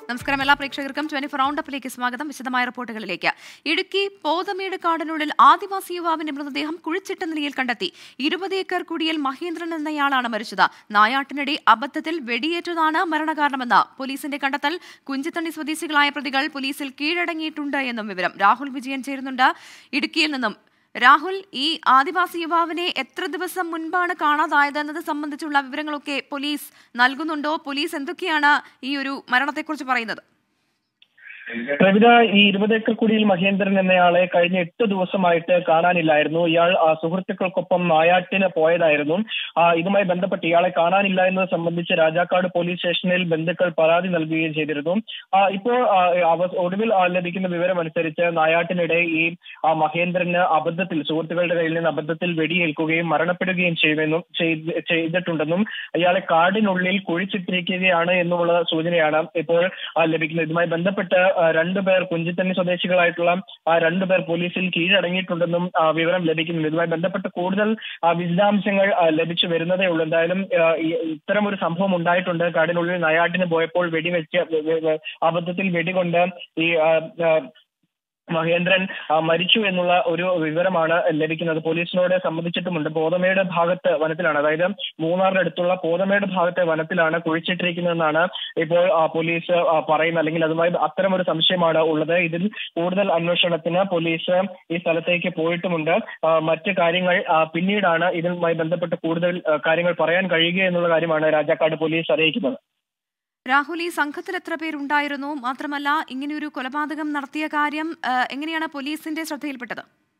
നമസ്കാരം എല്ലാ പ്രേക്ഷകർക്കും ട്വന്റി ഫോർ റൗണ്ടപ്പിലേക്ക് സ്വാഗതം വിശദമായ റിപ്പോർട്ടുകളിലേക്ക് ഇടുക്കി പോതമേട് കാടിനുള്ളിൽ ആദിവാസി യുവാവിന്റെ മൃതദേഹം കുഴിച്ചിട്ട നിലയിൽ കണ്ടെത്തി ഇരുപത് ഏക്കർ കുടിയിൽ മഹേന്ദ്രൻ എന്നയാളാണ് മരിച്ചത് നായാട്ടിനിടെ അബദ്ധത്തിൽ വെടിയേറ്റതാണ് മരണകാരണമെന്ന് പോലീസിന്റെ കണ്ടെത്തൽ കുഞ്ചിത്തണ്ണി സ്വദേശികളായ പ്രതികൾ പോലീസിൽ കീഴടങ്ങിയിട്ടുണ്ട് എന്നും വിവരം രാഹുൽ വിജയൻ ചേരുന്നുണ്ട് ഇടുക്കിയിൽ നിന്നും രാഹുൽ ഈ ആദിവാസി യുവാവിനെ എത്ര ദിവസം മുൻപാണ് കാണാതായത് എന്നത് സംബന്ധിച്ചുള്ള വിവരങ്ങളൊക്കെ പോലീസ് നൽകുന്നുണ്ടോ പോലീസ് എന്തൊക്കെയാണ് ഈ ഒരു മരണത്തെക്കുറിച്ച് പറയുന്നത് പ്രവിത ഈ ഇരുപത് ഏക്കർ കുടിയിൽ മഹേന്ദ്രൻ എന്നയാളെ കഴിഞ്ഞ എട്ട് ദിവസമായിട്ട് കാണാനില്ലായിരുന്നു ഇയാൾ ആ, സുഹൃത്തുക്കൾക്കൊപ്പം നായാട്ടിന് പോയതായിരുന്നു ആ, ഇതുമായി ബന്ധപ്പെട്ട് ഇയാളെ കാണാനില്ല എന്നത് സംബന്ധിച്ച് രാജാക്കാട് പോലീസ് സ്റ്റേഷനിൽ ബന്ധുക്കൾ പരാതി നൽകുകയും ചെയ്തിരുന്നു ആ, ഇപ്പോൾ ആ, അവ- ഒടുവിൽ ആ, ലഭിക്കുന്ന വിവരം അനുസരിച്ച് നായാട്ടിനിടെ ഈ ആ, മഹേന്ദ്രന് അബദ്ധത്തിൽ സുഹൃത്തുക്കളുടെ കയ്യിൽ നിന്ന് അബദ്ധത്തിൽ വെടിയേൽക്കുകയും മരണപ്പെടുകയും ചെയ്യുമെന്നും ചെയ്ത് ചെയ്തിട്ടുണ്ടെന്നും ഇയാളെ കാടിനുള്ളിൽ കുഴിച്ചിട്ടിരിക്കുകയാണ് എന്നുള്ള സൂചനയാണ് ഇപ്പോൾ ആ, ലഭിക്കുന്നത് ഇതുമായി ബന്ധപ്പെട്ട് ആ, രണ്ടുപേർ കുഞ്ചിത്തണ്ണി സ്വദേശികളായിട്ടുള്ള ആ രണ്ടുപേർ പോലീസിൽ കീഴടങ്ങിയിട്ടുണ്ടെന്നും ആ, വിവരം ലഭിക്കുന്നുണ്ട് ഇതുമായി ബന്ധപ്പെട്ട് കൂടുതൽ ആ, വിശദാംശങ്ങൾ ആ, ലഭിച്ചു വരുന്നതേ ഉള്ളൂ എന്തായാലും ആ, ഈ- ഇത്തരം ഒരു സംഭവം ഉണ്ടായിട്ടുണ്ട് കാടിനുള്ളിൽ നയാട്ടിന് പോയപ്പോൾ വെടിവെച്ച് വെ- വെ- വെ- അബദ്ധത്തിൽ വെടികൊണ്ട് ഈ ആ, ആ, മഹേന്ദ്രൻ ആ, മരിച്ചു എന്നുള്ള ഒരു വിവരമാണ് ലഭിക്കുന്നത് പോലീസിനോട് സംബന്ധിച്ചിട്ടുമുണ്ട് പോതമേട് ഭാഗത്ത് വനത്തിലാണ് അതായത് മൂന്നാറിന് അടുത്തുള്ള പോതമേട് ഭാഗത്തെ വനത്തിലാണ് കുഴിച്ചിട്ടിരിക്കുന്നതെന്നാണ് ഇപ്പോൾ ആ, പോലീസ് ആ, പറയുന്നത് അല്ലെങ്കിൽ അതുമായി അത്തരം ഒരു സംശയമാണ് ഉള്ളത് ഇതിൽ കൂടുതൽ അന്വേഷണത്തിന് പോലീസ് ഈ സ്ഥലത്തേക്ക് പോയിട്ടുമുണ്ട് ആ, മറ്റ് കാര്യങ്ങൾ ആ, പിന്നീടാണ് ഇതുമായി ബന്ധപ്പെട്ട് കൂടുതൽ ആ, കാര്യങ്ങൾ പറയാൻ കഴിയുക എന്നുള്ള കാര്യമാണ് രാജാക്കാട് പോലീസ് അറിയിക്കുന്നത് രാഹുൽ ഈ സംഘത്തിൽ എത്ര പേരുണ്ടായിരുന്നു മാത്രമല്ല ഇങ്ങനെയൊരു കൊലപാതകം നടത്തിയ കാര്യം ആ, എങ്ങനെയാണ് പോലീസിന്റെ ശ്രദ്ധയിൽപ്പെട്ടത്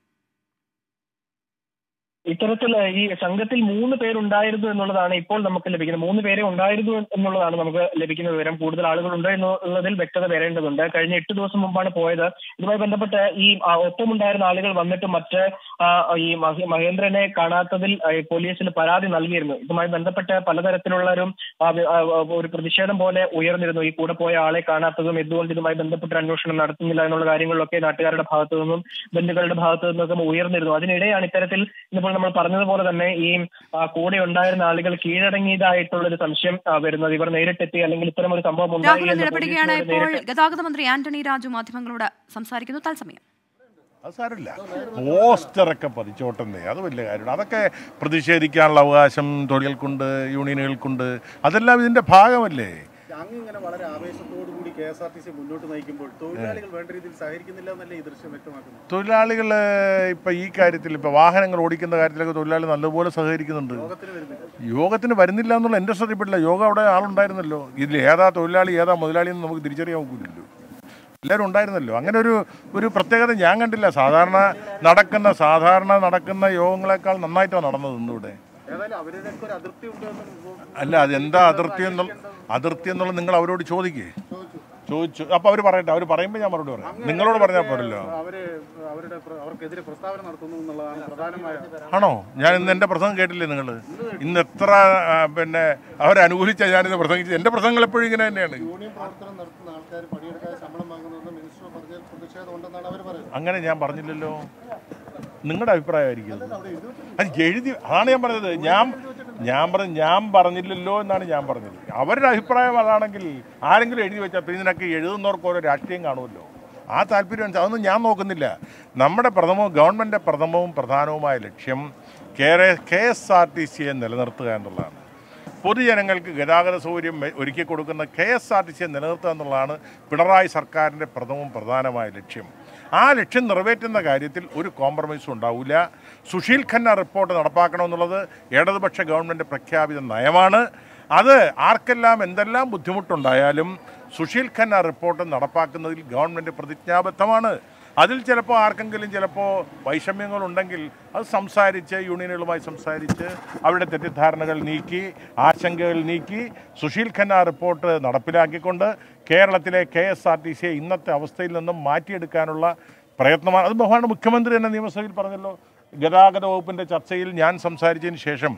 ഇത്തരത്തിൽ ഈ സംഘത്തിൽ മൂന്ന് പേരുണ്ടായിരുന്നു എന്നുള്ളതാണ് ഇപ്പോൾ നമുക്ക് ലഭിക്കുന്നത് മൂന്ന് പേരെ ഉണ്ടായിരുന്നു എന്നുള്ളതാണ് നമുക്ക് ലഭിക്കുന്ന വിവരം കൂടുതൽ ആളുകൾ ഉണ്ട് എന്നുള്ളതിൽ വ്യക്തത വരേണ്ടതുണ്ട് കഴിഞ്ഞ എട്ട് ദിവസം മുമ്പാണ് പോയത് ഇതുമായി ബന്ധപ്പെട്ട് ഈ ആ, ഒപ്പമുണ്ടായിരുന്ന ആളുകൾ വന്നിട്ട് മറ്റ് ആ, ഈ മഹ- മഹേന്ദ്രനെ കാണാത്തതിൽ ആ, ഈ പോലീസിന് പരാതി നൽകിയിരുന്നു ഇതുമായി ബന്ധപ്പെട്ട് പലതരത്തിലുള്ള ഒരു ആ, വി- ആ, ഒരു പ്രതിഷേധം പോലെ ഉയർന്നിരുന്നു ഈ കൂടെ പോയ ആളെ കാണാത്തതും എന്തുകൊണ്ട് ഇതുമായി ബന്ധപ്പെട്ട ഒരു അന്വേഷണം നടത്തുന്നില്ല എന്നുള്ള കാര്യങ്ങളിലൊക്കെ നാട്ടുകാരുടെ ഭാഗത്തു നിന്നും ബന്ധുക്കളുടെ ഭാഗത്തു നിന്നൊക്കെ ഉയർന്നിരുന്നു അതിനിടെയാണ് ഇത്തരത്തിൽ ഇന്നിപ്പോൾ നമ്മൾ പറഞ്ഞതുപോലെ തന്നെ ഈ ആ, കൂടെ ഉണ്ടായിരുന്ന ആളുകൾ കീഴടങ്ങിയതായിട്ടുള്ള ഒരു സംശയം ആ, വരുന്നത് ഇവർ നേരിട്ടെത്തി അല്ലെങ്കിൽ ഇത്തരം ഒരു സംഭവം ഉണ്ടായി രാഹുൽ എന്ന് ഇടപെടുകയാണ് പോലീസിനോട് ഇപ്പോൾ നേരിട്ട് ഗതാഗത മന്ത്രി ആന്റണി രാജു മാധ്യമങ്ങളോട് സംസാരിക്കുന്നു തത്സമയം അത് സാരമില്ല പോസ്റ്ററൊക്കെ പതിച്ചോട്ടെന്നേ അത് വലിയ കാര്യമാണ് അതൊക്കെ പ്രതിഷേധിക്കാനുള്ള അവകാശം തൊഴിലുകൾക്കുണ്ട് യൂണിയനുകൾക്കുണ്ട് അതെല്ലാം ഇതിൻ്റെ ഭാഗമല്ലേ അങ്ങ് ഇങ്ങനെ വളരെ ആവേശത്തോടു കൂടി K S R T C മുന്നോട്ട് നയിക്കുമ്പോൾ തൊഴിലാളികൾ വേണ്ട രീതിയിൽ സഹകരിക്കുന്നില്ല എന്നല്ലേ ഈ ദൃശ്യം വ്യക്തമാക്കുന്നത് തൊഴിലാളികൾ ഇപ്പം ഈ കാര്യത്തിൽ ഇപ്പം വാഹനങ്ങൾ ഓടിക്കുന്ന കാര്യത്തിലൊക്കെ തൊഴിലാളി നല്ലപോലെ സഹകരിക്കുന്നുണ്ട് ലോകത്തിന് വരുന്നില്ല യോഗത്തിന് വരുന്നില്ല എന്നുള്ള എൻ്റെ ശ്രദ്ധയിൽപ്പെട്ടില്ല യോഗ അവിടെ ആളുണ്ടായിരുന്നല്ലോ ഇതിൽ ഏതാ തൊഴിലാളി ഏതാ മുതലാളി എന്ന് നമുക്ക് തിരിച്ചറിയാൻ ഒക്കില്ലല്ലോ എല്ലാവരും ഉണ്ടായിരുന്നല്ലോ അങ്ങനെ ഒരു ഒരു പ്രത്യേകത ഞാൻ കണ്ടില്ല സാധാരണ നടക്കുന്ന സാധാരണ നടക്കുന്ന യോഗങ്ങളെക്കാൾ നന്നായിട്ടാണ് നടന്നത് ഇന്നിവിടെ ഏതായാലും അവരുടെയൊക്കെ ഒരു അതിർത്തി ഉണ്ട് എന്ന് അല്ല അതെന്താ അതിർത്തി എന്നുള്ള അതിർത്തി എന്നുള്ളത് നിങ്ങൾ അവരോട് ചോദിക്കേ ചോദിച്ചു അപ്പോൾ അവർ പറയട്ടെ അവർ പറയുമ്പോൾ ഞാൻ മറുപടി പറയാം നിങ്ങളോട് പറഞ്ഞാൽ പോരല്ലോ അവര് അവരുടെ പ്ര- അവർക്കെതിരെ പ്രസ്താവന നടത്തുന്നു എന്നുള്ളതാണ് പ്രധാനമായ ആണോ ഞാൻ ഇന്ന് എൻ്റെ പ്രസംഗം കേട്ടില്ലേ നിങ്ങൾ ഇന്ന് എത്ര ആ, പിന്നെ അവരെ അനുകൂലിച്ച ഞാനിന്ന് പ്രസംഗിച്ചത് എൻ്റെ പ്രസംഗങ്ങൾ എപ്പോഴും ഇങ്ങനെ തന്നെയാണ് യൂണിയൻ പ്രവർത്തനം നടത്തുന്ന ആൾക്കാർ പണിയെടുക്കാതെ ശമ്പളം വാങ്ങുന്നതെന്ന് മിനിസ്റ്റർ പറഞ്ഞാൽ പ്രതിഷേധം ഉണ്ടെന്നാണ് അവർ പറയുന്നത് അങ്ങനെ ഞാൻ പറഞ്ഞില്ലല്ലോ നിങ്ങളുടെ അഭിപ്രായമായിരിക്കും അത്. അത് എഴുതി അതാണ് ഞാൻ പറഞ്ഞത് ഞാൻ ഞാൻ പറഞ്ഞ ഞാൻ പറഞ്ഞില്ലല്ലോ എന്നാണ് ഞാൻ പറഞ്ഞത് അവരുടെ അഭിപ്രായം അതാണെങ്കിൽ ആരെങ്കിലും എഴുതി വെച്ചാൽ പിന്നെ ഇതിനൊക്കെ എഴുതുന്നവർക്ക് ഓരോ രാഷ്ട്രീയം കാണുമല്ലോ ആ താല്പര്യം അനുസരിച്ച് അതൊന്നും ഞാൻ നോക്കുന്നില്ല നമ്മുടെ പ്രഥമവും ഗവൺമെൻറ് പ്രഥമവും പ്രധാനവുമായ ലക്ഷ്യം K K S R T സിയെ നിലനിർത്തുക എന്നുള്ളതാണ് പൊതുജനങ്ങൾക്ക് ഗതാഗത സൗകര്യം മെ- ഒരുക്കി കൊടുക്കുന്ന കെ എസ് ആർ ടി സിയെ നിലനിർത്തുക എന്നുള്ളതാണ് പിണറായി സർക്കാരിൻ്റെ പ്രഥമവും പ്രധാനമായ ലക്ഷ്യം ആ ലക്ഷ്യം നിറവേറ്റുന്ന കാര്യത്തിൽ ഒരു കോംപ്രമൈസും ഉണ്ടാവില്ല സുശീൽ ഖന്ന റിപ്പോർട്ട് നടപ്പാക്കണമെന്നുള്ളത് ഇടതുപക്ഷ ഗവൺമെൻറ് പ്രഖ്യാപിത നയമാണ് അത് ആർക്കെല്ലാം എന്തെല്ലാം ബുദ്ധിമുട്ടുണ്ടായാലും സുശീൽ ഖന്ന റിപ്പോർട്ട് നടപ്പാക്കുന്നതിൽ ഗവൺമെൻറ് പ്രതിജ്ഞാബദ്ധമാണ് അതിൽ ചിലപ്പോൾ ആർക്കെങ്കിലും ചിലപ്പോൾ വൈഷമ്യങ്ങളുണ്ടെങ്കിൽ അത് സംസാരിച്ച് യൂണിയനുകളുമായി സംസാരിച്ച് അവരുടെ തെറ്റിദ്ധാരണകൾ നീക്കി ആശങ്കകൾ നീക്കി സുശീൽ ഖന്ന റിപ്പോർട്ട് നടപ്പിലാക്കിക്കൊണ്ട് കേരളത്തിലെ കെ എസ് ആർ ടി സിയെ ഇന്നത്തെ അവസ്ഥയിൽ നിന്നും മാറ്റിയെടുക്കാനുള്ള പ്രയത്നമാണ് അത് ബഹുമാന മുഖ്യമന്ത്രി തന്നെ നിയമസഭയിൽ പറഞ്ഞല്ലോ ഗതാഗത വകുപ്പിൻ്റെ ചർച്ചയിൽ ഞാൻ സംസാരിച്ചതിന് ശേഷം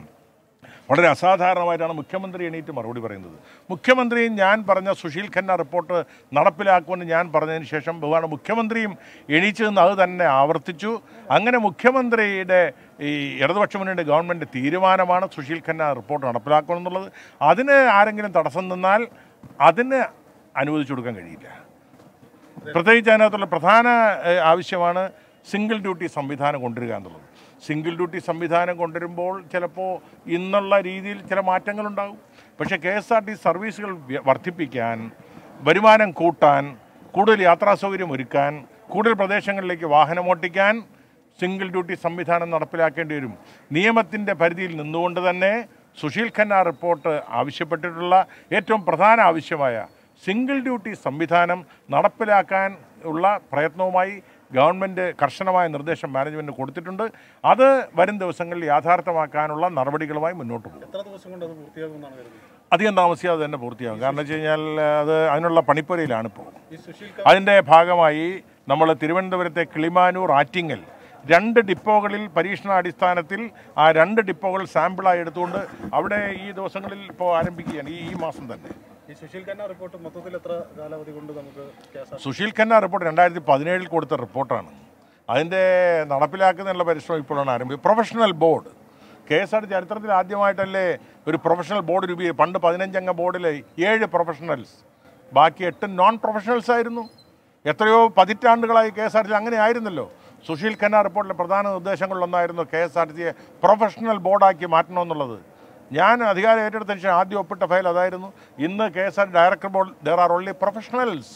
വളരെ അസാധാരണമായിട്ടാണ് മുഖ്യമന്ത്രി എണീറ്റ് മറുപടി പറയുന്നത് മുഖ്യമന്ത്രിയും ഞാൻ പറഞ്ഞ സുശീൽ ഖന്ന റിപ്പോർട്ട് നടപ്പിലാക്കുമെന്ന് ഞാൻ പറഞ്ഞതിന് ശേഷം ബഹുമാന മുഖ്യമന്ത്രിയും എണീച്ചു നിന്ന് അത് തന്നെ ആവർത്തിച്ചു അങ്ങനെ മുഖ്യമന്ത്രിയുടെ ഈ ഇടതുപക്ഷ മുന്നണിയുടെ ഗവൺമെൻറ് തീരുമാനമാണ് സുശീൽ ഖന്ന റിപ്പോർട്ട് നടപ്പിലാക്കണം എന്നുള്ളത് അതിന് ആരെങ്കിലും തടസ്സം നിന്നാൽ അതിന് അനുവദിച്ചു കൊടുക്കാൻ കഴിയില്ല പ്രത്യേകിച്ച് അതിനകത്തുള്ള പ്രധാന ഏഹ്, ആവശ്യമാണ് സിംഗിൾ ഡ്യൂട്ടി സംവിധാനം കൊണ്ടുവരിക എന്നുള്ളത് സിംഗിൾ ഡ്യൂട്ടി സംവിധാനം കൊണ്ടുവരുമ്പോൾ ചിലപ്പോൾ ഇന്നുള്ള രീതിയിൽ ചില മാറ്റങ്ങളുണ്ടാകും പക്ഷേ കെ എസ് ആർ ടി സർവീസുകൾ വ്യ- വർദ്ധിപ്പിക്കാൻ വരുമാനം കൂട്ടാൻ കൂടുതൽ യാത്രാ സൗകര്യം ഒരുക്കാൻ കൂടുതൽ പ്രദേശങ്ങളിലേക്ക് വാഹനമോട്ടിക്കാൻ സിംഗിൾ ഡ്യൂട്ടി സംവിധാനം നടപ്പിലാക്കേണ്ടി വരും നിയമത്തിൻ്റെ പരിധിയിൽ നിന്നുകൊണ്ട് തന്നെ സുശീൽ ഖന്ന റിപ്പോർട്ട് ആവശ്യപ്പെട്ടിട്ടുള്ള ഏറ്റവും പ്രധാന ആവശ്യമായ സിംഗിൾ ഡ്യൂട്ടി സംവിധാനം നടപ്പിലാക്കാൻ ഉള്ള പ്രയത്നവുമായി ഗവൺമെൻറ് കർശനമായ നിർദ്ദേശം മാനേജ്മെൻറ്റ് കൊടുത്തിട്ടുണ്ട് അത് വരും ദിവസങ്ങളിൽ യാഥാർത്ഥ്യമാക്കാനുള്ള നടപടികളുമായി മുന്നോട്ട് പോകും എത്ര ദിവസം കൊണ്ട് അത് പൂർത്തിയാകുമെന്നാണ് കരുതുന്നത് അധികം താമസിയാതെ തന്നെ പൂർത്തിയാകും കാരണം വെച്ച് കഴിഞ്ഞാൽ അത് അതിനുള്ള പണിപ്പുരയിലാണ് ഇപ്പോൾ ഈ സുശീൽ അതിൻ്റെ ഭാഗമായി നമ്മൾ തിരുവനന്തപുരത്തെ കിളിമാനൂർ ആറ്റിങ്ങൽ രണ്ട് ഡിപ്പോകളിൽ പരീക്ഷണാടിസ്ഥാനത്തിൽ ആ രണ്ട് ഡിപ്പോകൾ സാമ്പിളായി എടുത്തുകൊണ്ട് അവിടെ ഈ ദിവസങ്ങളിൽ ഇപ്പോൾ ആരംഭിക്കുകയാണ് ഈ ഈ മാസം തന്നെ ഈ സുശീൽ ഖന്ന റിപ്പോർട്ട് മൊത്തത്തിൽ എത്ര കാലാവധി കൊണ്ട് നമുക്ക് കേസ് സുശീൽ ഖന്ന റിപ്പോർട്ട് രണ്ടായിരത്തി പതിനേഴിൽ കൊടുത്ത റിപ്പോർട്ടാണ് അതിൻ്റെ നടപ്പിലാക്കുന്നതിനുള്ള പരിശ്രമം ഇപ്പോഴാണ് ആരംഭിച്ചത് professional board K S R ചരിത്രത്തിൽ ആദ്യമായിട്ടല്ലേ ഒരു പ്രൊഫഷണൽ ബോർഡ് രൂപീ പണ്ട് പതിനഞ്ചംഗ ബോർഡിൽ ഏഴ് പ്രൊഫഷണൽസ് ബാക്കി എട്ട് നോൺ പ്രൊഫഷണൽസ് ആയിരുന്നു എത്രയോ പതിറ്റാണ്ടുകളായി കെ എസ് ആർ ടി അങ്ങനെ ആയിരുന്നല്ലോ സുശീൽ ഖന്ന റിപ്പോർട്ടിലെ പ്രധാന നിർദ്ദേശങ്ങളിലൊന്നായിരുന്നു കെ എസ് ആർ ടിയെ പ്രൊഫഷണൽ ബോർഡാക്കി മാറ്റണമെന്നുള്ളത് ഞാൻ അധികാരം ഏറ്റെടുത്തതിന് ശേഷം ആദ്യം ഒപ്പിട്ട ഫയൽ അതായിരുന്നു ഇന്ന് K S R director board there are only professionals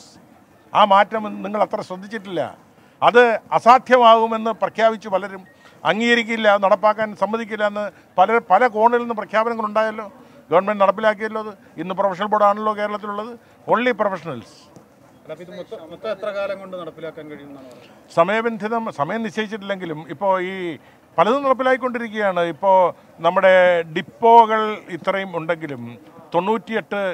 ആ മാറ്റം നിങ്ങൾ അത്ര ശ്രദ്ധിച്ചിട്ടില്ല അത് അസാധ്യമാകുമെന്ന് പ്രഖ്യാപിച്ചു പലരും അംഗീകരിക്കില്ല അത് നടപ്പാക്കാൻ സമ്മതിക്കില്ല എന്ന് പല പല കോണിൽ നിന്ന് പ്രഖ്യാപനങ്ങളുണ്ടായല്ലോ ഗവൺമെൻറ് നടപ്പിലാക്കിയല്ലോ അത് ഇന്ന് പ്രൊഫഷണൽ ബോർഡാണല്ലോ കേരളത്തിലുള്ളത് ഓൺലി പ്രൊഫഷണൽസ് അല്ല അപ്പൊ ഇത് മൊത്തം മൊത്തം എത്ര കാലം കൊണ്ട് നടപ്പിലാക്കാൻ കഴിയുമെന്നാണ് പറയുന്നത് സമയബന്ധിതം സമയം നിശ്ചയിച്ചിട്ടില്ലെങ്കിലും ഇപ്പോൾ ഈ പലതും നടപ്പിലായിക്കൊണ്ടിരിക്കുകയാണ് ഇപ്പോൾ നമ്മുടെ ഡിപ്പോകൾ ഇത്രയും ഉണ്ടെങ്കിലും തൊണ്ണൂറ്റിയെട്ട്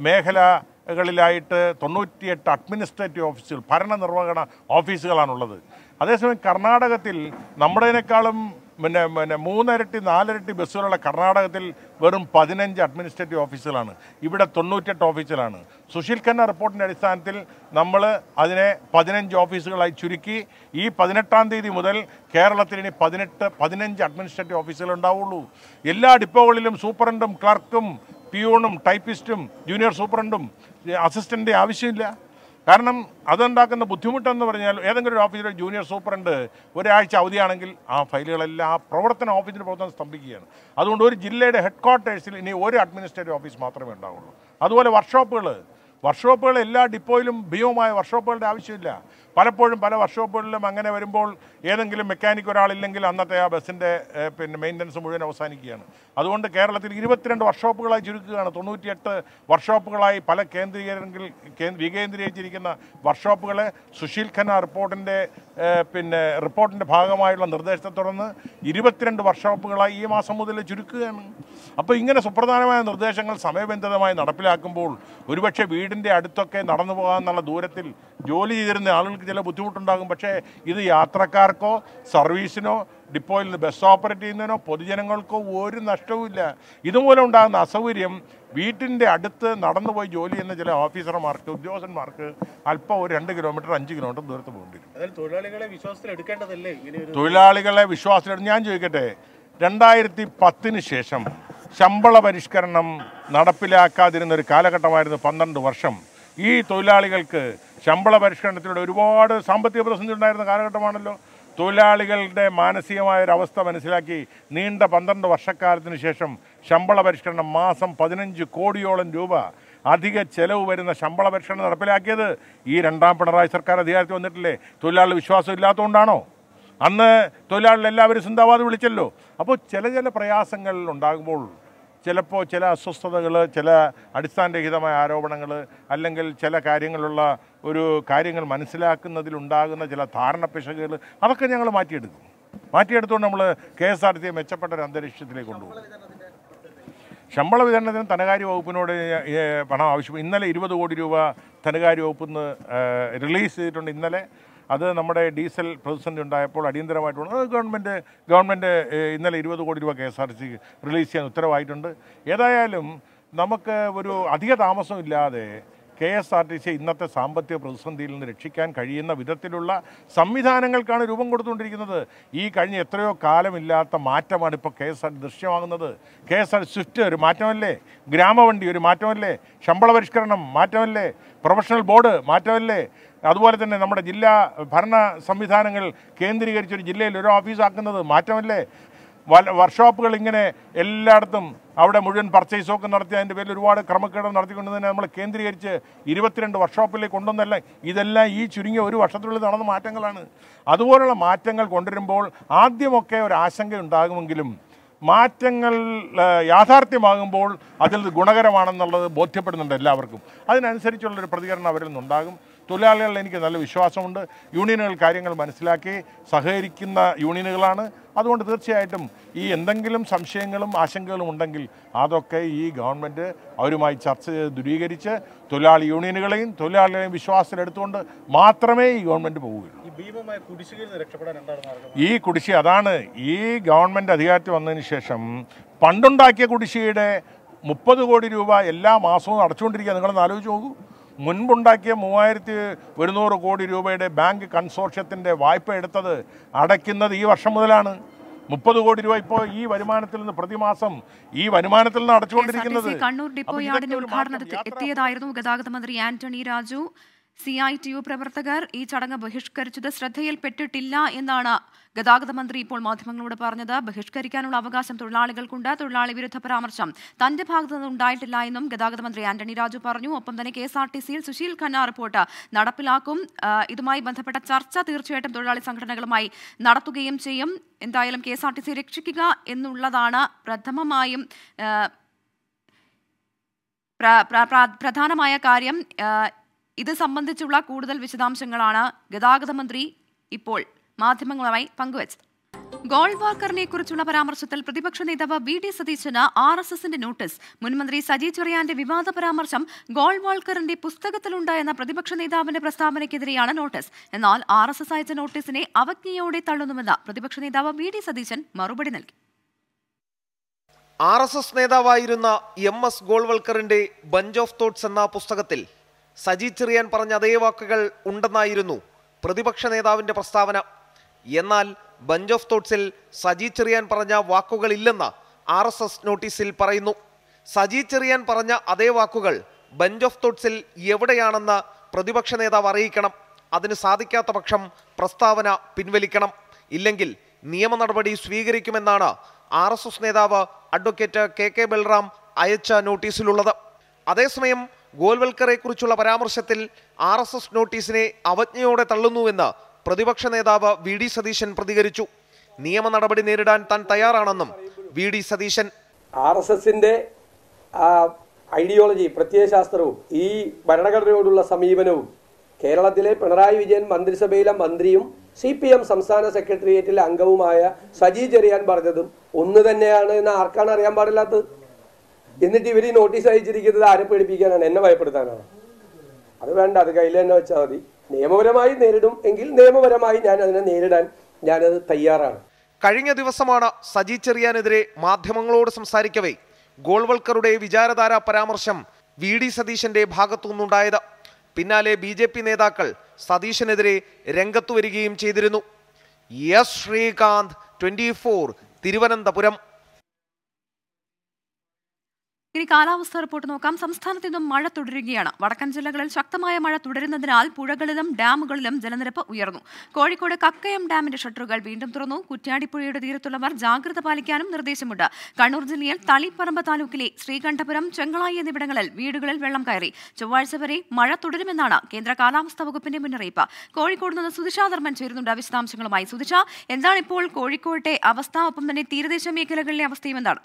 മേഖലകളിലായിട്ട് തൊണ്ണൂറ്റിയെട്ട് അഡ്മിനിസ്ട്രേറ്റീവ് ഓഫീസുകൾ ഭരണനിർവഹണ ഓഫീസുകളാണുള്ളത് അതേസമയം കർണാടകത്തിൽ നമ്മുടേതിനേക്കാളും പിന്നെ പിന്നെ മൂന്നിരട്ടി നാലിരട്ടി ബസ്സുകളുള്ള കർണാടകത്തിൽ വെറും പതിനഞ്ച് അഡ്മിനിസ്ട്രേറ്റീവ് ഓഫീസുകളാണ് ഇവിടെ തൊണ്ണൂറ്റെട്ട് ഓഫീസുകളാണ് സുശീൽ ഖന്ന റിപ്പോർട്ടിൻ്റെ അടിസ്ഥാനത്തിൽ നമ്മൾ അതിനെ പതിനഞ്ച് ഓഫീസുകളായി ചുരുക്കി ഈ പതിനെട്ടാം തീയതി മുതൽ കേരളത്തിൽ ഇനി പതിനെട്ട് പതിനഞ്ച് അഡ്മിനിസ്ട്രേറ്റീവ് ഓഫീസുകൾ ഉണ്ടാവുള്ളൂ എല്ലാ ഡിപ്പോകളിലും സൂപ്രണ്ടും ക്ലർക്കും പിയൂണും ടൈപ്പിസ്റ്റും ജൂനിയർ സൂപ്രണ്ടും അസിസ്റ്റൻ്റ് ആവശ്യമില്ല കാരണം അതുണ്ടാക്കുന്ന ബുദ്ധിമുട്ടെന്ന് പറഞ്ഞാൽ ഏതെങ്കിലും ഒരു ഓഫീസിലെ ജൂനിയർ സൂപ്രണ്ട് ഒരാഴ്ച അവധിയാണെങ്കിൽ ആ ഫയലുകളെല്ലാം ആ പ്രവർത്തന ഓഫീസിൻ്റെ പ്രവർത്തനം സ്തംഭിക്കുകയാണ് അതുകൊണ്ട് ഒരു ജില്ലയുടെ ഹെഡ് ക്വാർട്ടേഴ്സിൽ ഇനി ഒരു അഡ്മിനിസ്ട്രേറ്റീവ് ഓഫീസ് മാത്രമേ ഉണ്ടാവുള്ളൂ അതുപോലെ വർക്ക്ഷോപ്പുകൾ വർക്ക്ഷോപ്പുകൾ എല്ലാ ഡിപ്പോയിലും ഭീമമായ വർക്ക്ഷോപ്പുകളുടെ ആവശ്യമില്ല പലപ്പോഴും പല വർക്ക്ഷോപ്പുകളിലും അങ്ങനെ വരുമ്പോൾ ഏതെങ്കിലും മെക്കാനിക് ഒരാളില്ലെങ്കിൽ അന്നത്തെ ആ ബസ്സിൻ്റെ ഏഹ്, പിന്നെ മെയിൻ്റനൻസ് മുഴുവൻ അവസാനിക്കുകയാണ് അതുകൊണ്ട് കേരളത്തിൽ ഇരുപത്തിരണ്ട് വർക്ക്ഷോപ്പുകളായി ചുരുക്കുകയാണ് തൊണ്ണൂറ്റിയെട്ട് വർക്ക്ഷോപ്പുകളായി പല കേന്ദ്രീകരങ്ങളിൽ കേ- വികേന്ദ്രീകരിച്ചിരിക്കുന്ന വർക്ക്ഷോപ്പുകളെ സുശീൽ ഖന്ന റിപ്പോർട്ടിൻ്റെ ഏഹ്, പിന്നെ റിപ്പോർട്ടിൻ്റെ ഭാഗമായുള്ള നിർദ്ദേശത്തെ തുടർന്ന് ഇരുപത്തിരണ്ട് വർക്ക്ഷോപ്പുകളായി ഈ മാസം മുതൽ ചുരുക്കുകയാണ് അപ്പോൾ ഇങ്ങനെ സുപ്രധാനമായ നിർദ്ദേശങ്ങൾ സമയബന്ധിതമായി നടപ്പിലാക്കുമ്പോൾ ഒരുപക്ഷെ വീടിൻ്റെ അടുത്തൊക്കെ നടന്നു പോകാമെന്നുള്ള ദൂരത്തിൽ ജോലി ചെയ്തിരുന്ന ആളുകൾക്ക് ചില ബുദ്ധിമുട്ടുണ്ടാകും പക്ഷേ ഇത് യാത്രക്കാർക്കോ സർവീസിനോ ഡിപ്പോയിൽ നിന്ന് ബസ് ഓപ്പറേറ്റ് ചെയ്യുന്നതിനോ പൊതുജനങ്ങൾക്കോ ഒരു നഷ്ടവുമില്ല ഇതുമൂലം ഉണ്ടാകുന്ന അസൗകര്യം വീട്ടിൻ്റെ അടുത്ത് നടന്നുപോയി ജോലി ചെയ്യുന്ന ചില ഓഫീസർമാർക്ക് ഉദ്യോഗസ്ഥന്മാർക്ക് അല്പം ഒരു രണ്ട് കിലോമീറ്റർ അഞ്ച് കിലോമീറ്റർ ദൂരത്ത് പോകേണ്ടി വരും അതായത് തൊഴിലാളികളെ വിശ്വാസത്തിൽ എടുക്കേണ്ടതല്ലേ ഇങ്ങനെ ഒരു തൊഴിലാളികളെ വിശ്വാസത്തിലെടുത്ത് ഞാൻ ചോദിക്കട്ടെ രണ്ടായിരത്തി പത്തിന് ശേഷം ശമ്പള പരിഷ്കരണം നടപ്പിലാക്കാതിരുന്ന ഒരു കാലഘട്ടമായിരുന്നു പന്ത്രണ്ട് വർഷം ഈ തൊഴിലാളികൾക്ക് ശമ്പള പരിഷ്കരണത്തിലൂടെ ഒരുപാട് സാമ്പത്തിക പ്രതിസന്ധി ഉണ്ടായിരുന്ന കാലഘട്ടമാണല്ലോ തൊഴിലാളികളുടെ മാനസികമായ ഒരു അവസ്ഥ മനസ്സിലാക്കി നീണ്ട പന്ത്രണ്ട് വർഷക്കാലത്തിന് ശേഷം ശമ്പള പരിഷ്കരണം മാസം പതിനഞ്ച് കോടിയോളം രൂപ അധിക ചെലവ് വരുന്ന ശമ്പള പരിഷ്കരണം നടപ്പിലാക്കിയത് ഈ രണ്ടാം പിണറായി സർക്കാർ അധികാരത്തിൽ വന്നിട്ടില്ലേ തൊഴിലാളി വിശ്വാസം ഇല്ലാത്തതുകൊണ്ടാണോ അന്ന് തൊഴിലാളികൾ എല്ലാവരും സിന്ദാബാദ് വിളിച്ചല്ലോ അപ്പോൾ ചില ചില പ്രയാസങ്ങൾ ഉണ്ടാകുമ്പോൾ ചിലപ്പോൾ ചില അസ്വസ്ഥതകൾ ചില അടിസ്ഥാനരഹിതമായ ആരോപണങ്ങൾ അല്ലെങ്കിൽ ചില കാര്യങ്ങളുള്ള ഒരു കാര്യങ്ങൾ മനസ്സിലാക്കുന്നതിലുണ്ടാകുന്ന ചില ധാരണ പിശകുകൾ അതൊക്കെ ഞങ്ങൾ മാറ്റിയെടുക്കും മാറ്റിയെടുത്തുകൊണ്ട് നമ്മൾ കെ എസ് ആർ ടിയെ മെച്ചപ്പെട്ട ഒരു അന്തരീക്ഷത്തിലേക്ക് കൊണ്ടുപോകും ശമ്പള വിതരണത്തിന് ധനകാര്യ വകുപ്പിനോട് ഏ, പണം ആവശ്യം ഇന്നലെ ഇരുപത് കോടി രൂപ ധനകാര്യ വകുപ്പിൽ നിന്ന് റിലീസ് ചെയ്തിട്ടുണ്ട് ഇന്നലെ അത് നമ്മുടെ ഡീസൽ പ്രതിസന്ധി ഉണ്ടായപ്പോൾ അടിയന്തരമായിട്ടുണ്ട് അത് ഗവൺമെൻറ് ഗവൺമെൻറ് ഏ, ഇന്നലെ ഇരുപത് കോടി രൂപ K S R T C release ചെയ്യാൻ ഉത്തരവായിട്ടുണ്ട് ഏതായാലും നമുക്ക് ഒരു അധിക താമസമില്ലാതെ K S R T C ഇന്നത്തെ സാമ്പത്തിക പ്രതിസന്ധിയിൽ നിന്ന് രക്ഷിക്കാൻ കഴിയുന്ന വിധത്തിലുള്ള സംവിധാനങ്ങൾക്കാണ് രൂപം കൊടുത്തുകൊണ്ടിരിക്കുന്നത് ഈ കഴിഞ്ഞ എത്രയോ കാലമില്ലാത്ത മാറ്റമാണ് ഇപ്പോൾ കെ എസ് ആർ ദൃശ്യമാകുന്നത് കെ എസ് ആർ സ്വിഫ്റ്റ് ഒരു മാറ്റമല്ലേ ഗ്രാമവണ്ടി ഒരു മാറ്റമല്ലേ ശമ്പള പരിഷ്കരണം മാറ്റമല്ലേ പ്രൊഫഷണൽ ബോർഡ് മാറ്റമല്ലേ അതുപോലെ തന്നെ നമ്മുടെ ജില്ലാ ഭരണ സംവിധാനങ്ങൾ കേന്ദ്രീകരിച്ച് ഒരു ജില്ലയിൽ ഒരു ഓഫീസാക്കുന്നത് മാറ്റമല്ലേ വല വർക്ക്ഷോപ്പുകൾ ഇങ്ങനെ എല്ലായിടത്തും അവിടെ മുഴുവൻ പർച്ചേസും ഒക്കെ നടത്തി അതിൻ്റെ പേരിൽ ഒരുപാട് ക്രമക്കേട് നടത്തിക്കൊണ്ട് തന്നെ നമ്മൾ കേന്ദ്രീകരിച്ച് ഇരുപത്തിരണ്ട് വർക്ക്ഷോപ്പിലേക്ക് കൊണ്ടുവന്നല്ല ഇതെല്ലാം ഈ ചുരുങ്ങിയ ഒരു വർഷത്തിനുള്ളിൽ നടന്ന മാറ്റങ്ങളാണ് അതുപോലുള്ള മാറ്റങ്ങൾ കൊണ്ടുവരുമ്പോൾ ആദ്യമൊക്കെ ഒരു ആശങ്ക ഉണ്ടാകുമെങ്കിലും മാറ്റങ്ങൾ ആ, യാഥാർത്ഥ്യമാകുമ്പോൾ അതിൽ ഗുണകരമാണെന്നുള്ളത് ബോധ്യപ്പെടുന്നുണ്ട് എല്ലാവർക്കും അതിനനുസരിച്ചുള്ളൊരു പ്രതികരണം അവരിൽ നിന്നുണ്ടാകും തൊഴിലാളികളിൽ എനിക്ക് നല്ല വിശ്വാസമുണ്ട് യൂണിയനുകൾ കാര്യങ്ങൾ മനസ്സിലാക്കി സഹകരിക്കുന്ന യൂണിയനുകളാണ് അതുകൊണ്ട് തീർച്ചയായിട്ടും ഈ എന്തെങ്കിലും സംശയങ്ങളും ആശങ്കകളും ഉണ്ടെങ്കിൽ അതൊക്കെ ഈ ഗവൺമെൻറ് അവരുമായി ചർച്ച ചെയ്ത് ദൂരീകരിച്ച് തൊഴിലാളി യൂണിയനുകളെയും തൊഴിലാളികളെയും വിശ്വാസത്തിലെടുത്തുകൊണ്ട് മാത്രമേ ഈ ഗവൺമെൻറ് പോവുകയുള്ളൂ ഈ ഭീമമായ കുടിശ്ശികയിൽ നിന്ന് രക്ഷപ്പെടാൻ എന്താണ് മാർഗം ഈ കുടിശ്ശിക അതാണ് ഈ ഗവൺമെൻറ് അധികാരത്തിൽ വന്നതിന് ശേഷം പണ്ടുണ്ടാക്കിയ കുടിശ്ശികയുടെ മുപ്പത് കോടി രൂപ എല്ലാ മാസവും അടച്ചുകൊണ്ടിരിക്കുക നിങ്ങളൊന്ന് ആലോചിച്ച് നോക്കൂ മുൻപുണ്ടാക്കിയ മൂവായിരത്തി ഒരുന്നൂറ് കോടി രൂപയുടെ ബാങ്ക് കൺസോർഷ്യത്തിൻ്റെ വായ്പ എടുത്തത് അടയ്ക്കുന്നത് ഈ വർഷം മുതലാണ് മുപ്പത് കോടി രൂപ ഇപ്പോൾ ഈ വരുമാനത്തിൽ നിന്ന് പ്രതിമാസം ഈ വരുമാനത്തിൽ നിന്ന് അടച്ചുകൊണ്ടിരിക്കുന്നത് KSRTC കണ്ണൂർ ഡിപ്പോ അപ്പോൾ യാർഡിന്റെ ഇതൊക്കെ ഒരു മാറ്റം. ഉദ്ഘാടനത്തിൽ യാത്രാ എത്തിയതായിരുന്നു ഗതാഗത മന്ത്രി Antony Raju C I T U പ്രവർത്തകർ ഈ ചടങ്ങ് ബഹിഷ്കരിച്ചത് ശ്രദ്ധയിൽപ്പെട്ടിട്ടില്ല എന്നാണ് ഗതാഗത മന്ത്രി ഇപ്പോൾ മാധ്യമങ്ങളോട് പറഞ്ഞത് ബഹിഷ്കരിക്കാനുള്ള അവകാശം തൊഴിലാളികൾക്കുണ്ട് തൊഴിലാളി വിരുദ്ധ പരാമർശം തന്റെ ഭാഗത്തു നിന്ന് ഉണ്ടായിട്ടില്ല എന്നും ഗതാഗത മന്ത്രി ആന്റണി രാജു പറഞ്ഞു ഒപ്പം തന്നെ കെ എസ് ആർ ടി സിയിൽ സുശീൽ ഖന്ന റിപ്പോർട്ട് നടപ്പിലാക്കും ആ, ഇതുമായി ബന്ധപ്പെട്ട ചർച്ച തീർച്ചയായിട്ടും തൊഴിലാളി സംഘടനകളുമായി നടത്തുകയും ചെയ്യും എന്തായാലും K S R T C രക്ഷിക്കുക എന്നുള്ളതാണ് പ്രഥമമായും ആ, പ്ര- പ്ര- പ്ര- പ്രധാനമായ കാര്യം ആ, ഇത് സംബന്ധിച്ചുള്ള കൂടുതൽ വിശദാംശങ്ങളാണ് ഗതാഗത മന്ത്രി ഇപ്പോൾ മാധ്യമങ്ങളുമായി പങ്കുവച്ചത് ഗോൾവാക്കറിനെ കുറിച്ചുള്ള പരാമർശത്തിൽ പ്രതിപക്ഷ നേതാവ് വി ഡി സതീശന് ആർ എസ് എസിന്റെ നോട്ടീസ് മുൻമന്ത്രി സജി ചെറിയാന്റെ വിവാദ പരാമർശം ഗോൾവാൾക്കറിന്റെ പുസ്തകത്തിലുണ്ട് എന്ന പ്രതിപക്ഷ നേതാവിന്റെ പ്രസ്താവനയ്ക്കെതിരെയാണ് നോട്ടീസ് എന്നാൽ ആർ എസ് എസ് അയച്ച നോട്ടീസിനെ അവജ്ഞയോടെ തള്ളുന്നുവെന്ന് പ്രതിപക്ഷ നേതാവ് വി ഡി സതീശൻ മറുപടി നൽകി ആർ എസ് എസ് നേതാവായിരുന്ന എം എസ് ഗോൾവൽക്കറിന്റെ ബഞ്ച് ഓഫ് തോട്ട്സ് എന്ന പുസ്തകത്തിൽ സജി ചെറിയാൻ പറഞ്ഞ അതേ വാക്കുകൾ ഉണ്ടെന്നായിരുന്നു പ്രതിപക്ഷ നേതാവിന്റെ പ്രസ്താവന എന്നാൽ ബഞ്ച് ഓഫ് തോട്ട്സിൽ സജി ചെറിയാൻ പറഞ്ഞ വാക്കുകളില്ലെന്ന് ആർ എസ് എസ് നോട്ടീസിൽ പറയുന്നു സജി ചെറിയാൻ പറഞ്ഞ അതേ വാക്കുകൾ ബഞ്ച് ഓഫ് തോട്ട്സിൽ എവിടെയാണെന്ന് പ്രതിപക്ഷ നേതാവ് അറിയിക്കണം അതിന് സാധിക്കാത്ത പക്ഷം പ്രസ്താവന പിൻവലിക്കണം ഇല്ലെങ്കിൽ നിയമ നടപടി സ്വീകരിക്കുമെന്നാണ് ആർ എസ് എസ് നേതാവ് അഡ്വക്കേറ്റ് കെ കെ ബൽറാം അയച്ച നോട്ടീസിലുള്ളത് അതേസമയം ഗോൽവൽക്കറെ കുറിച്ചുള്ള പരാമർശത്തിൽ ആർ എസ് എസ് നോട്ടീസിനെ അവജ്ഞയോടെ തള്ളുന്നുവെന്ന് പ്രതിപക്ഷ നേതാവ് വി ഡി സതീശൻ പ്രതികരിച്ചു നിയമ നടപടി നേരിടാൻ താൻ തയ്യാറാണെന്നും V D Satheesan R S എസിന്റെ ഐഡിയോളജി പ്രത്യയശാസ്ത്രവും ഈ ഭരണഘടനയോടുള്ള സമീപനവും കേരളത്തിലെ പിണറായി വിജയൻ മന്ത്രിസഭയിലെ മന്ത്രിയും സി പി എം സംസ്ഥാന സെക്രട്ടേറിയറ്റിലെ അംഗവുമായ സജി ചെറിയാൻ പറഞ്ഞതും ഒന്ന് തന്നെയാണ് എന്ന് ആർക്കാണ് അറിയാൻ പാടില്ലാത്തത് എന്നിട്ട് ഇവർ ഈ നോട്ടീസ് അയച്ചിരിക്കുന്നത് ആരെ പേടിപ്പിക്കാനാണ് എന്നെ ഭയപ്പെടുത്താനാണ് അത് വേണ്ട അത് കയ്യിൽ തന്നെ വെച്ചാൽ മതി നിയമപരമായി നേരിടും എങ്കിൽ നിയമപരമായി ഞാൻ അതിനെ നേരിടാൻ ഞാനത് തയ്യാറാണ് കഴിഞ്ഞ ദിവസമാണ് സജി ചെറിയാനെതിരെ മാധ്യമങ്ങളോട് സംസാരിക്കവേ ഗോൾവൽക്കറുടെ വിചാരധാര പരാമർശം വി ഡി സതീശന്റെ ഭാഗത്തുനിന്നുണ്ടായത് പിന്നാലെ ബി ജെ പി നേതാക്കൾ സതീശനെതിരെ രംഗത്തു വരികയും ചെയ്തിരുന്നു S Sreekanth twenty four Thiruvananthapuram ഇനി കാലാവസ്ഥ റിപ്പോർട്ട് നോക്കാം സംസ്ഥാനത്ത് ഇന്നും മഴ തുടരുകയാണ് വടക്കൻ ജില്ലകളിൽ ശക്തമായ മഴ തുടരുന്നതിനാൽ പുഴകളിലും ഡാമുകളിലും ജലനിരപ്പ് ഉയർന്നു കോഴിക്കോട് കക്കയം ഡാമിന്റെ ഷട്ടറുകൾ വീണ്ടും തുറന്നു കുറ്റ്യാടിപ്പുഴയുടെ തീരത്തുള്ളവർ ജാഗ്രത പാലിക്കാനും നിർദ്ദേശമുണ്ട് കണ്ണൂർ ജില്ലയിൽ തളിപ്പറമ്പ് താലൂക്കിലെ ശ്രീകണ്ഠപുരം ചെങ്ങളായി എന്നിവിടങ്ങളിൽ വീടുകളിൽ വെള്ളം കയറി ചൊവ്വാഴ്ച വരെ മഴ തുടരുമെന്നാണ് കേന്ദ്ര കാലാവസ്ഥാ വകുപ്പിന്റെ മുന്നറിയിപ്പ് കോഴിക്കോട് നിന്ന് സുധിഷ ധർമ്മൻ ചേരുന്നുണ്ട് വിശദാംശങ്ങളുമായി സുധിഷ എന്താണ് ഇപ്പോൾ കോഴിക്കോട്ടെ അവസ്ഥ ഒപ്പം തന്നെ തീരദേശ മേഖലകളിലെ അവസ്ഥയും എന്താണ്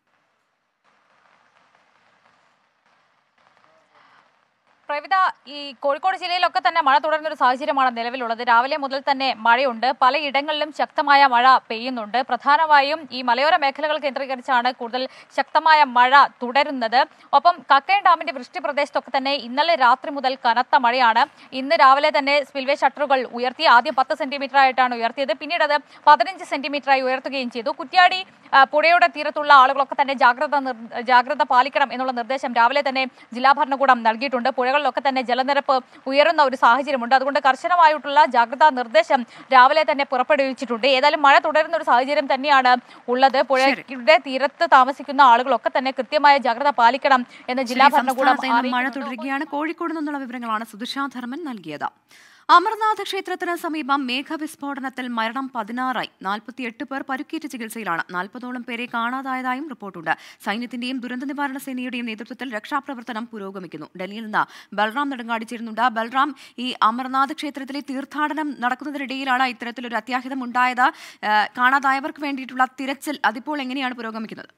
പ്രവിത ഈ കോഴിക്കോട് ജില്ലയിലൊക്കെ തന്നെ മഴ തുടരുന്ന ഒരു സാഹചര്യമാണ് നിലവിലുള്ളത് രാവിലെ മുതൽ തന്നെ മഴയുണ്ട് പലയിടങ്ങളിലും ശക്തമായ മഴ പെയ്യുന്നുണ്ട് പ്രധാനമായും ഈ മലയോര മേഖലകൾ കേന്ദ്രീകരിച്ചാണ് കൂടുതൽ ശക്തമായ മഴ തുടരുന്നത് ഒപ്പം കക്കയം ഡാമിന്റെ വൃഷ്ടി പ്രദേശത്തൊക്കെ തന്നെ ഇന്നലെ രാത്രി മുതൽ കനത്ത മഴയാണ് ഇന്ന് രാവിലെ തന്നെ സ്പിൽവേ ഷട്ടറുകൾ ഉയർത്തി ആദ്യം പത്ത് സെന്റിമീറ്റർ ആയിട്ടാണ് ഉയർത്തിയത് പിന്നീട് അത് പതിനഞ്ച് സെന്റിമീറ്ററായി ഉയർത്തുകയും ചെയ്തു കുറ്റ്യാടി ആ, പുഴയുടെ തീരത്തുള്ള ആളുകളൊക്കെ തന്നെ ജാഗ്രത നിർ- ജാഗ്രത പാലിക്കണം എന്നുള്ള നിർദ്ദേശം രാവിലെ തന്നെ ജില്ലാ ഭരണകൂടം നൽകിയിട്ടുണ്ട് പുഴകൾ മേഖലകളിലൊക്കെ തന്നെ ജലനിരപ്പ് ഉയരുന്ന ഒരു സാഹചര്യമുണ്ട് അതുകൊണ്ട് കർശനമായിട്ടുള്ള ജാഗ്രതാ നിർദ്ദേശം രാവിലെ തന്നെ പുറപ്പെടുവിച്ചിട്ടുണ്ട് ഏതായാലും മഴ തുടരുന്ന ഒരു സാഹചര്യം തന്നെയാണ് ഉള്ളത് പുഴയുടെ തീരത്ത് താമസിക്കുന്ന ആളുകളൊക്കെ തന്നെ കൃത്യമായ ജാഗ്രത പാലിക്കണം എന്ന് ജില്ലാ ശരി, ഭരണകൂടം സംസ്ഥാനത്ത് ഇന്നും മഴ അറിയിക്കുന്നുണ്ട്. തുടരുകയാണ് കോഴിക്കോട് നിന്നുള്ള വിവരങ്ങളാണ് സുധിഷാ ധർമ്മൻ നൽകിയത് അമർനാഥ് ക്ഷേത്രത്തിന് സമീപം മേഘവിസ്ഫോടനത്തിൽ മരണം പതിനാറായി നാൽപ്പത്തിയെട്ട് പേർ പരുക്കേറ്റ് ചികിത്സയിലാണ് നാൽപ്പതോളം പേരെ കാണാതായതായും റിപ്പോർട്ടുണ്ട് സൈന്യത്തിന്റെയും ദുരന്ത നിവാരണ സേനയുടെയും നേതൃത്വത്തിൽ രക്ഷാപ്രവർത്തനം പുരോഗമിക്കുന്നു ഡൽഹിയിൽ നിന്ന് ബൽറാം നെടുങ്ങാടി ചേരുന്നുണ്ട് ബൽറാം ഈ അമർനാഥ് ക്ഷേത്രത്തിലെ തീർത്ഥാടനം നടക്കുന്നതിനിടയിലാണ് ഇത്തരത്തിലൊരു അത്യാഹിതം ഉണ്ടായത് ഏഹ്, കാണാതായവർക്ക് വേണ്ടിയിട്ടുള്ള തിരച്ചിൽ അതിപ്പോൾ എങ്ങനെയാണ് പുരോഗമിക്കുന്നത്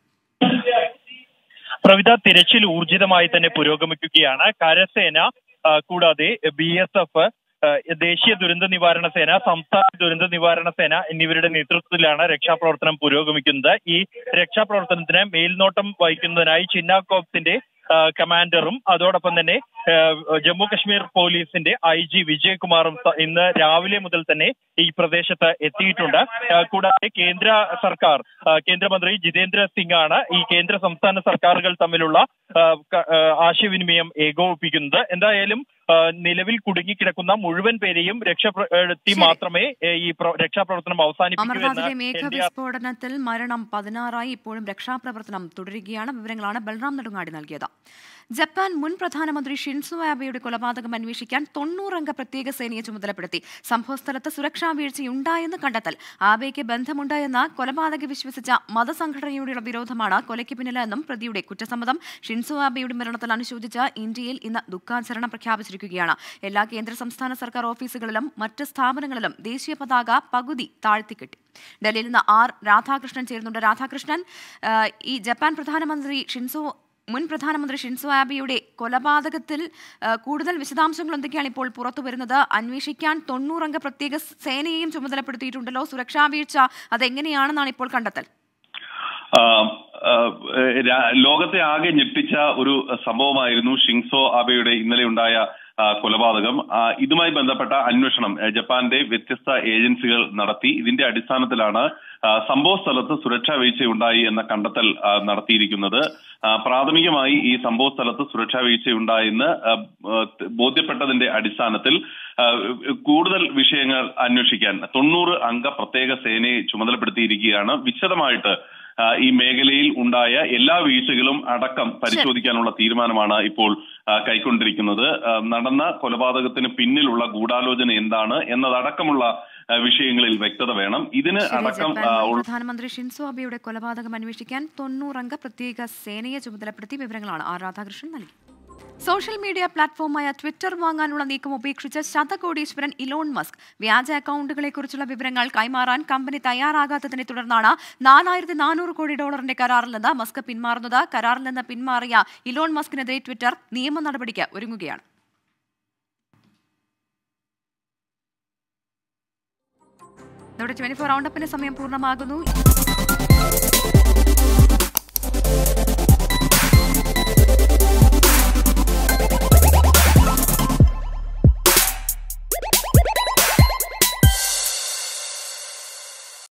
പ്രവിധ തിരച്ചിൽ ഊർജിതമായി തന്നെ പുരോഗമിക്കുകയാണ് കരസേന ആ, കൂടാതെ ബി എസ് എഫ് ദേശീയ ദുരന്ത നിവാരണ സേന സംസ്ഥാന ദുരന്ത നിവാരണ സേന എന്നിവരുടെ നേതൃത്വത്തിലാണ് രക്ഷാപ്രവർത്തനം പുരോഗമിക്കുന്നത് ഈ രക്ഷാപ്രവർത്തനത്തിന് മേൽനോട്ടം വഹിക്കുന്നതിനായി ചിന്ന കോപ്സിന്റെ ആ, കമാൻഡറും അതോടൊപ്പം തന്നെ ആ, ജമ്മു കശ്മീർ പോലീസിന്റെ ഐ ജി വിജയകുമാറും സ- ഇന്ന് രാവിലെ മുതൽ തന്നെ ഈ പ്രദേശത്ത് എത്തിയിട്ടുണ്ട് ആ, കൂടാതെ കേന്ദ്ര സർക്കാർ ആ, കേന്ദ്രമന്ത്രി ജിതേന്ദ്ര സിംഗ് ആണ് ഈ കേന്ദ്ര സംസ്ഥാന സർക്കാരുകൾ തമ്മിലുള്ള ആ, ക- ആ, ആശയവിനിമയം ഏകോപിപ്പിക്കുന്നത് എന്തായാലും ആ, നിലവിൽ കുടുങ്ങിക്കിടക്കുന്ന മുഴുവൻ പേരെയും രക്ഷപ്പെടുത്തി ശരി. മാത്രമേ ഏ, ഈ പ്ര- രക്ഷാപ്രവർത്തനം അവസാനിപ്പിക്കൂ അമർനാഥിലെ എന്ന് എൻ ഡി ആർ മേഘവിസ്ഫോടനത്തിൽ മരണം പതിനാറായി ഇപ്പോഴും രക്ഷാപ്രവർത്തനം തുടരുകയാണ് വിവരങ്ങളാണ് ബൽറാം നെടുങ്ങാടി നൽകിയത് ജപ്പാൻ മുൻ പ്രധാനമന്ത്രി ഷിൻസോ ആബെയുടെ കൊലപാതകം അന്വേഷിക്കാൻ തൊണ്ണൂറംഗ പ്രത്യേക സേനയെ ചുമതലപ്പെടുത്തി സംഭവസ്ഥലത്ത് സുരക്ഷാ വീഴ്ചയുണ്ടായെന്ന് കണ്ടെത്തൽ ആബെയ്ക്ക് ബന്ധമുണ്ടായെന്ന കൊലപാതക വിശ്വസിച്ച മതസംഘടനയോടുള്ള വിരോധമാണ് കൊലയ്ക്ക് പിന്നിലെന്നും പ്രതിയുടെ കുറ്റസമ്മതം ഷിൻസോ ആബെയുടെ മരണത്തിൽ അനുശോചിച്ച് ഇന്ത്യയിൽ ഇന്ന് ദുഃഖാചരണം പ്രഖ്യാപിച്ചിരിക്കുകയാണ് എല്ലാ കേന്ദ്ര സംസ്ഥാന സർക്കാർ ഓഫീസുകളിലും മറ്റ് സ്ഥാപനങ്ങളിലും ദേശീയ പതാക പകുതി താഴ്ത്തിക്കെട്ടി ഡൽഹിയിൽ നിന്ന് ആർ രാധാകൃഷ്ണൻ ചേരുന്നുണ്ട് രാധാകൃഷ്ണൻ ആ, ഈ ജപ്പാൻ പ്രധാനമന്ത്രി ഷിൻസോ മുൻ പ്രധാനമന്ത്രി ഷിൻസോ ആബിയുടെ കൊലപാതകത്തിൽ ആ, കൂടുതൽ വിശദാംശങ്ങൾ എന്തൊക്കെയാണ് ഇപ്പോൾ പുറത്തു വരുന്നത് അന്വേഷിക്കാൻ തൊണ്ണൂറംഗ പ്രത്യേക സേനയെയും ചുമതലപ്പെടുത്തിയിട്ടുണ്ടല്ലോ സുരക്ഷാ വീഴ്ച അതെങ്ങനെയാണെന്നാണ് ഇപ്പോൾ കണ്ടെത്തൽ ആ, ആ, രാ- ലോകത്തെ ആകെ ഞെട്ടിച്ച ഒരു സംഭവമായിരുന്നു ഷിങ്സോ ആബെയുടെ ഇന്നലെ ഉണ്ടായ ആ, കൊലപാതകം ആ, ഇതുമായി ബന്ധപ്പെട്ട അന്വേഷണം ആ, ജപ്പാന്റെ വ്യത്യസ്ത ഏജൻസികൾ നടത്തി ഇതിന്റെ അടിസ്ഥാനത്തിലാണ് ആ, സംഭവ സ്ഥലത്ത് സുരക്ഷാ വീഴ്ചയുണ്ടായി എന്ന കണ്ടെത്തൽ ആ, നടത്തിയിരിക്കുന്നത് ആ, പ്രാഥമികമായി ഈ സംഭവ സ്ഥലത്ത് സുരക്ഷാ വീഴ്ചയുണ്ടായെന്ന് ആ, ആ, ബോധ്യപ്പെട്ടതിന്റെ അടിസ്ഥാനത്തിൽ ആ, കൂടുതൽ വിഷയങ്ങൾ അന്വേഷിക്കാൻ തൊണ്ണൂറ് അംഗ പ്രത്യേക സേനയെ ചുമതലപ്പെടുത്തിയിരിക്കുകയാണ് വിശദമായിട്ട് ആ, ഈ മേഖലയിൽ ഉണ്ടായ എല്ലാ വീഴ്ചകളും അടക്കം പരിശോധിക്കാനുള്ള തീരുമാനമാണ് ഇപ്പോൾ ആ, കൈക്കൊണ്ടിരിക്കുന്നത് ആ, നടന്ന കൊലപാതകത്തിന് പിന്നിലുള്ള ഗൂഢാലോചന എന്താണ് എന്നതടക്കമുള്ള ആ, വിഷയങ്ങളിൽ വ്യക്തത വേണം ഇതിന് ശരി, അടക്കം ജപ്പാൻ ആ, മുൻ ഉൾ- പ്രധാനമന്ത്രി ഷിൻസോ ആബെയുടെ കൊലപാതകം അന്വേഷിക്കാൻ തൊണ്ണൂറംഗ പ്രത്യേക സേനയെ ചുമതലപ്പെടുത്തി വിവരങ്ങളാണ് ആർ രാധാകൃഷ്ണൻ നൽകി സോഷ്യൽ മീഡിയ പ്ലാറ്റ്ഫോമായ ട്വിറ്റർ വാങ്ങാനുള്ള നീക്കം ഉപേക്ഷിച്ച ശതകോടീശ്വരൻ ഇലോൺ മസ്ക് വ്യാജ അക്കൗണ്ടുകളെക്കുറിച്ചുള്ള വിവരങ്ങൾ കൈമാറാൻ കമ്പനി തയ്യാറാകാത്തതിനെ തുടർന്നാണ് നാലായിരത്തി നാനൂറ് കോടി ഡോളറിന്റെ കരാറിൽ നിന്ന് മസ്ക് പിന്മാറുന്നത് കരാറിൽ നിന്ന് പിന്മാറിയ ഇലോൺ മസ്കിനെതിരെ ട്വിറ്റർ നിയമ നടപടിക്ക് ഒരുങ്ങുകയാണ് ഇതോടെ ട്വന്റി ഫോർ റൗണ്ടപ്പിന് സമയം പൂർണ്ണമാകുന്നു